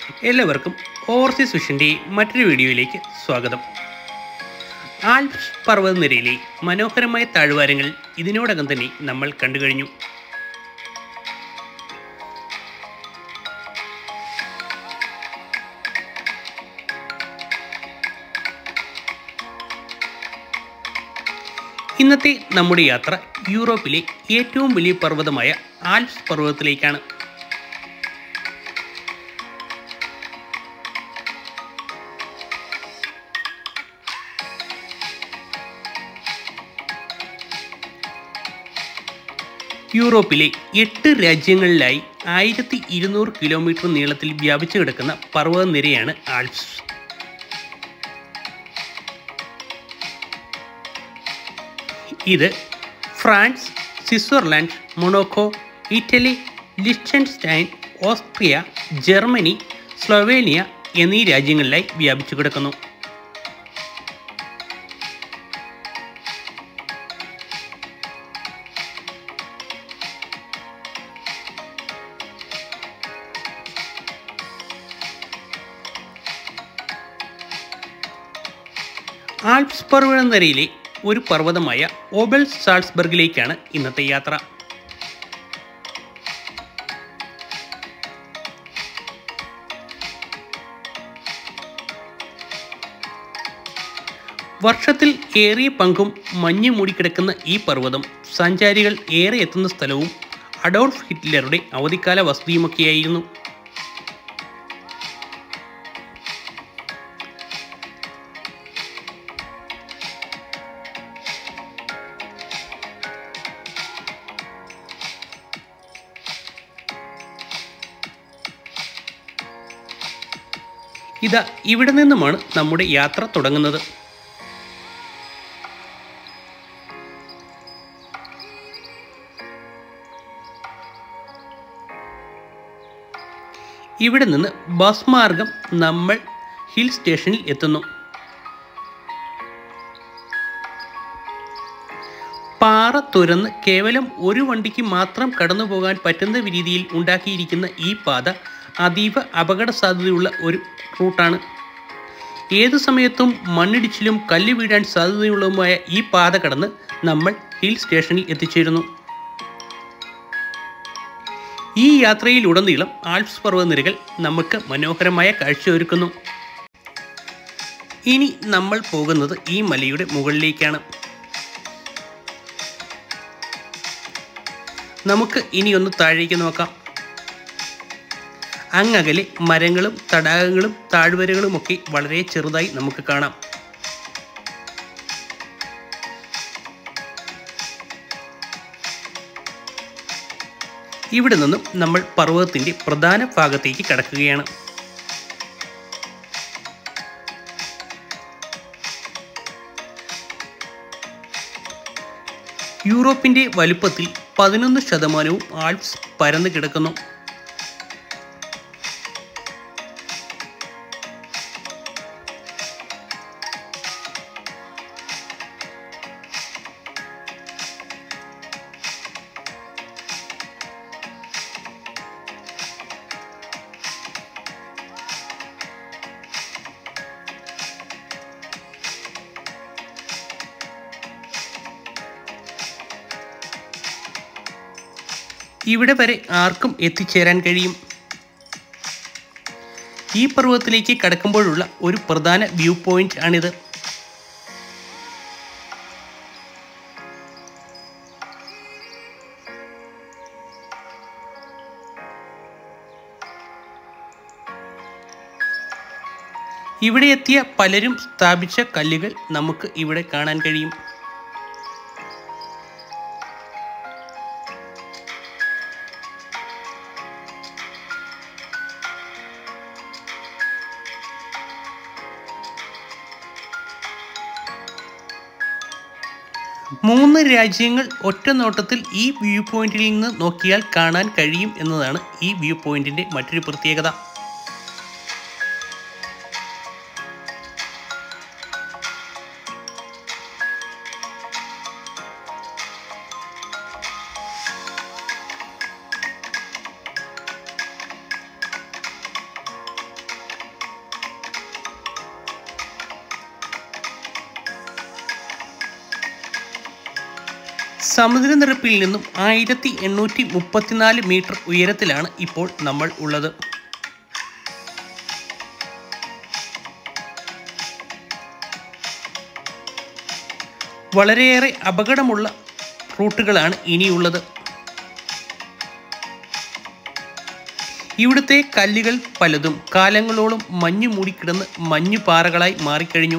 എല്ലാവർക്കും ഓവർസീസ് വിഷൻ്റെ മറ്റൊരു വീഡിയോയിലേക്ക് സ്വാഗതം ആൽപ്സ് പർവ്വതനിരയിലെ മനോഹരമായ താഴ്വാരങ്ങൾ ഇതിനോടകം തന്നെ നമ്മൾ കണ്ടു കഴിഞ്ഞു ഇന്നത്തെ നമ്മുടെ യാത്ര യൂറോപ്പിലെ ഏറ്റവും വലിയ പർവ്വതമായ ആൽപ്സ് പർവ്വതത്തിലേക്കാണ് യൂറോപ്പിലെ എട്ട് രാജ്യങ്ങളിലായി ആയിരത്തി ഇരുന്നൂറ് കിലോമീറ്റർ നീളത്തിൽ വ്യാപിച്ചു കിടക്കുന്ന പർവ്വതനിരയാണ് ആൽപ്സ് ഇത് France Switzerland Monaco Italy Liechtenstein Austria Germany Slovenia എന്നീ രാജ്യങ്ങളിലായി വ്യാപിച്ചു കിടക്കുന്നു ആൽപ്സ് പർവ്വതനിരയിലെ ഒരു പർവ്വതമായ ഓബൽ സാൾസ്ബർഗിലേക്കാണ് ഇന്നത്തെ യാത്ര വർഷത്തിൽ ഏറിയ പങ്കും മഞ്ഞ് മൂടിക്കിടക്കുന്ന ഈ പർവ്വതം സഞ്ചാരികൾ ഏറെ എത്തുന്ന സ്ഥലവും അഡോൾഫ് ഹിറ്റ്ലറുടെ അവധിക്കാല വസതിയുമൊക്കെയായിരുന്നു ഇതാ ഇവിടെ നിന്നുമാണ് നമ്മുടെ യാത്ര തുടങ്ങുന്നത് ഇവിടെ നിന്ന് ബസ് മാർഗം നമ്മൾ ഹിൽ സ്റ്റേഷനിൽ എത്തുന്നു പാറ തുരന്ന് കേവലം ഒരു വണ്ടിക്ക് മാത്രം കടന്നു പോകാൻ പറ്റുന്ന രീതിയിൽ ഉണ്ടാക്കിയിരിക്കുന്ന ഈ പാത അതീവ അപകട സാധ്യതയുള്ള ഒരു റൂട്ടാണ് ഏതു സമയത്തും മണ്ണിടിച്ചിലും കല്ല് വീഴാൻ സാധ്യതയുള്ളതുമായ ഈ പാത കടന്ന് നമ്മൾ ഹിൽ സ്റ്റേഷനിൽ എത്തിച്ചേരുന്നു ഈ യാത്രയിലുടനീളം ആൽപ്സ് പർവ്വതനിരകൾ നമുക്ക് മനോഹരമായ കാഴ്ചയൊരുക്കുന്നു ഇനി നമ്മൾ പോകുന്നത് ഈ മലയുടെ മുകളിലേക്കാണ് നമുക്ക് ഇനി ഒന്ന് താഴേക്ക് നോക്കാം അങ്ങകലെ മരങ്ങളും തടാകങ്ങളും താഴ്വരകളുമൊക്കെ വളരെ ചെറുതായി നമുക്ക് കാണാം ഇവിടെ നിന്നും നമ്മൾ പർവ്വതത്തിൻ്റെ പ്രധാന ഭാഗത്തേക്ക് കടക്കുകയാണ് യൂറോപ്പിൻ്റെ വലുപ്പത്തിൽ പതിനൊന്ന് ശതമാനവും ആൽപ്സ് പരന്നു കിടക്കുന്നു ഇവിടെ വരെ ആർക്കും എത്തിച്ചേരാൻ കഴിയും ഈ പർവ്വതത്തിലേക്ക് കടക്കുമ്പോഴുള്ള ഒരു പ്രധാന വ്യൂ പോയിന്റ് ആണിത് ഇവിടെ എത്തിയ പലരും സ്ഥാപിച്ച കല്ലുകൾ നമുക്ക് ഇവിടെ കാണാൻ കഴിയും മൂന്ന് രാജ്യങ്ങൾ ഒറ്റ നോട്ടത്തിൽ ഈ വ്യൂ പോയിന്റിൽ നിന്ന് നോക്കിയാൽ കാണാൻ കഴിയും എന്നതാണ് ഈ വ്യൂ പോയിന്റിന്റെ മറ്റൊരു പ്രത്യേകത സമുദ്രനിരപ്പിൽ നിന്നും ആയിരത്തി എണ്ണൂറ്റി മുപ്പത്തിനാല് മീറ്റർ ഉയരത്തിലാണ് ഇപ്പോൾ നമ്മൾ ഉള്ളത് വളരെയേറെ അപകടമുള്ള റൂട്ടുകളാണ് ഇനിയുള്ളത് ഇവിടുത്തെ കല്ലുകൾ പലതും കാലങ്ങളോളം മഞ്ഞു മൂടിക്കിടന്ന് മഞ്ഞു പാറകളായി മാറിക്കഴിഞ്ഞു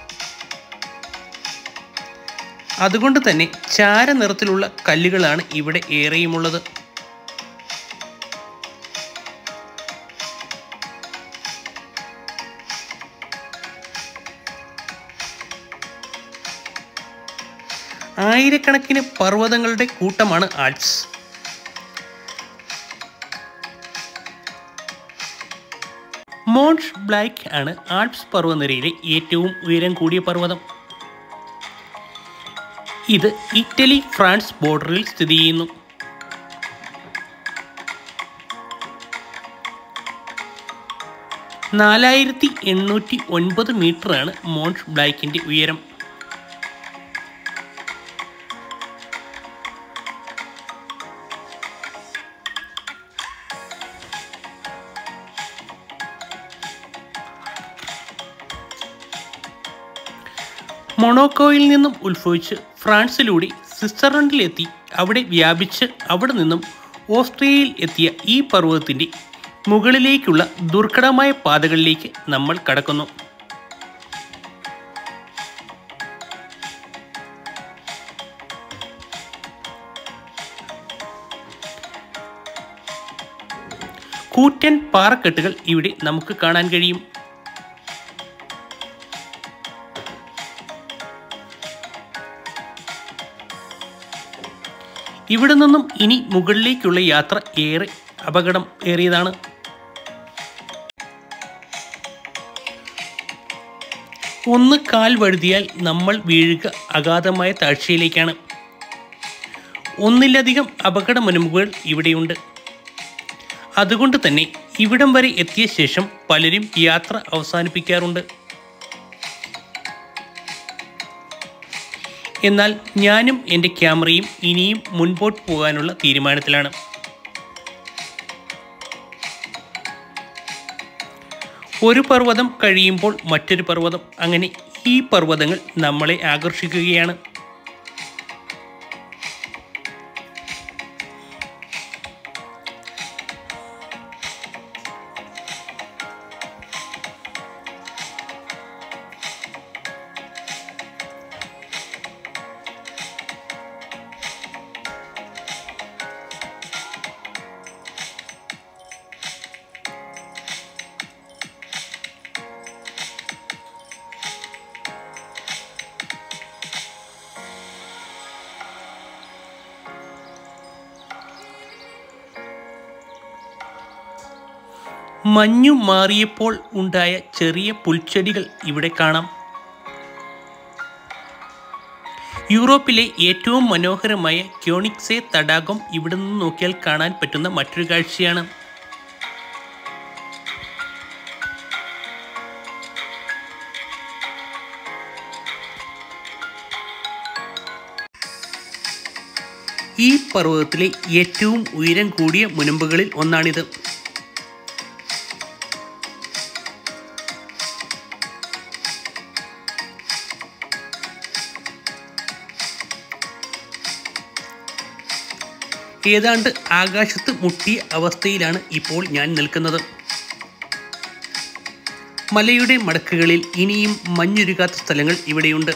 അതുകൊണ്ട് തന്നെ ചാര നിറത്തിലുള്ള കല്ലുകളാണ് ഇവിടെ ഏറെയുമുള്ളത് ആയിരക്കണക്കിന് പർവ്വതങ്ങളുടെ കൂട്ടമാണ് ആൽപ്സ് മോൺഷ് ബ്ലാക്ക് ആണ് ആൽപ്സ് പർവ്വതനിരയിലെ ഏറ്റവും ഉയരം കൂടിയ പർവ്വതം ഇത് ഇറ്റലി ഫ്രാൻസ് ബോർഡറിൽ സ്ഥിതി ചെയ്യുന്നു നാലായിരത്തി എണ്ണൂറ്റി ഒൻപത് മീറ്ററാണ് മോൺഷ് ബ്ലാക്കിൻ്റെ ഉയരം മൊണോക്കോയിൽ നിന്നും ഉത്ഭവിച്ച് ഫ്രാൻസിലൂടെ സ്വിറ്റ്സർലൻഡിലെത്തി അവിടെ വ്യാപിച്ച് അവിടെ നിന്നും ഓസ്ട്രിയയിൽ എത്തിയ ഈ പർവ്വതത്തിൻ്റെ മുകളിലേക്കുള്ള ദുർഘടമായ പാതകളിലേക്ക് നമ്മൾ കടക്കുന്നു കൂറ്റൻ പാറക്കെട്ടുകൾ ഇവിടെ നമുക്ക് കാണാൻ കഴിയും ഇവിടെ നിന്നും ഇനി മുകളിലേക്കുള്ള യാത്ര ഏറെ അപകടം ഏറിയതാണ് ഒന്ന് കാൽ വഴുതിയാൽ നമ്മൾ വീഴുക അഗാധമായ താഴ്ചയിലേക്കാണ് ഒന്നിലധികം അപകട മുനമ്പുകൾ ഇവിടെയുണ്ട് അതുകൊണ്ട് തന്നെ ഇവിടം വരെ എത്തിയ ശേഷം പലരും യാത്ര അവസാനിപ്പിക്കാറുണ്ട് എന്നാൽ ഞാനും എൻ്റെ ക്യാമറയും ഇനിയും മുൻപോട്ട് പോകാനുള്ള തീരുമാനത്തിലാണ് ഒരു പർവ്വതം കഴിയുമ്പോൾ മറ്റൊരു പർവ്വതം അങ്ങനെ ഈ പർവ്വതങ്ങൾ നമ്മളെ ആകർഷിക്കുകയാണ് മഞ്ഞു മാറിയപ്പോൾ ഉണ്ടായ ചെറിയ പുൽച്ചെടികൾ ഇവിടെ കാണാം യൂറോപ്പിലെ ഏറ്റവും മനോഹരമായ ക്യോണിക്സെ തടാകം ഇവിടെ നിന്ന് നോക്കിയാൽ കാണാൻ പറ്റുന്ന മറ്റൊരു കാഴ്ചയാണ് ഈ പർവ്വതത്തിലെ ഏറ്റവും ഉയരം കൂടിയ മുനമ്പുകളിൽ ഒന്നാണിത് ഏതാണ്ട് ആകാശത്ത് മുട്ടിയ അവസ്ഥയിലാണ് ഇപ്പോൾ ഞാൻ നിൽക്കുന്നത് മലയുടെ മടക്കുകളിൽ ഇനിയും മഞ്ഞുരുകാത്ത സ്ഥലങ്ങൾ ഇവിടെയുണ്ട്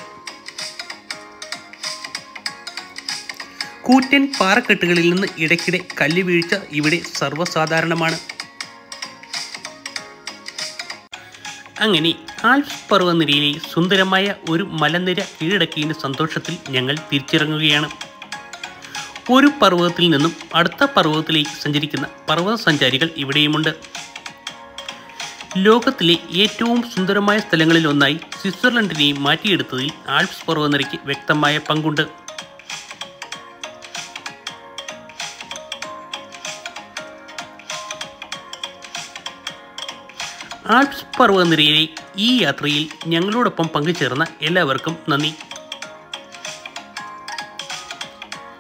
കൂറ്റൻ പാറക്കെട്ടുകളിൽ നിന്ന് ഇടയ്ക്കിടെ കല്ല് വീഴ്ച ഇവിടെ സർവ്വസാധാരണമാണ് അങ്ങനെ ആൽപ്സ് പർവ്വനിരയിലെ സുന്ദരമായ ഒരു മലനിര കീഴടക്കിയതിൻ്റെ സന്തോഷത്തിൽ ഞങ്ങൾ തിരിച്ചിറങ്ങുകയാണ് ഒരു പർവ്വതത്തിൽ നിന്നും അടുത്ത പർവ്വതത്തിലേക്ക് സഞ്ചരിക്കുന്ന പർവ്വത സഞ്ചാരികൾ ഇവിടെയുമുണ്ട് ലോകത്തിലെ ഏറ്റവും സുന്ദരമായ സ്ഥലങ്ങളിൽ ഒന്നായി സ്വിറ്റ്സർലൻഡിനെ മാറ്റിയെടുത്തതിൽ ആൽപ്സ് പർവ്വതനിരയ്ക്ക് വ്യക്തമായ പങ്കുണ്ട് ആൽപ്സ് പർവ്വതനിരയിലെ ഈ യാത്രയിൽ ഞങ്ങളോടൊപ്പം പങ്കുചേർന്ന എല്ലാവർക്കും നന്ദി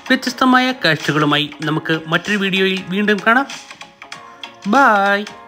വ്യത്യസ്തമായ കാഴ്ചകളുമായി നമുക്ക് മറ്റൊരു വീഡിയോയിൽ വീണ്ടും കാണാം ബായ്